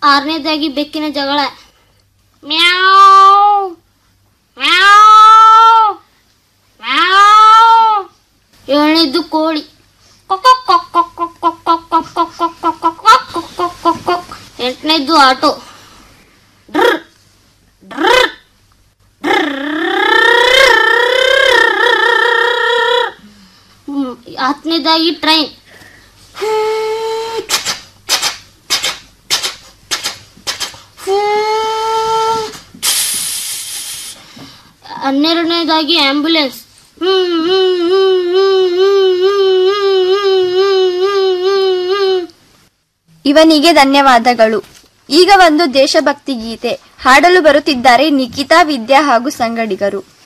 ಆರನೇದಾಗಿ ಬೆಕ್ಕಿನ ಜಗಳ ಮ್ಯಾವ್ ಮ್ಯಾವ್ ಮ್ಯಾವ್ ಏಳನೇದ್ದು ಕೋಳಿ ಕೊಕ್ ಕೊಕ್ ಕೊಕ್ ಕೊಕ್ ಕೊಕ್ ಕೊಕ್ ಕೊಕ್ ಕೊಕ್ ಕೊಕ್ ಕೊಕ್ ಕೊಕ್ ಕೊಕ್ ಕೊಕ್ ಕೊಕ್ ಕೊಕ್ ಕೊಕ್. ಎಂಟನೇದ್ದು ಆಟೋ ಡ್ರ್ ಡ್ರ್ ಹ್ಮ್, ಹತ್ತನೇದಾಗಿ ಟ್ರೈನ್ ಹನ್ನೆರಡನೇದಾಗಿ ಆಂಬ್ಯುಲೆನ್ಸ್ ಇವನಿಗೆ ಧನ್ಯವಾದಗಳು ಈಗ ಒಂದು ದೇಶಭಕ್ತಿ ಗೀತೆ ಹಾಡಲು ಬರುತ್ತಿದ್ದಾರೆ ನಿಖಿತಾ ವಿದ್ಯಾ ಹಾಗೂ ಸಂಗಡಿಗರು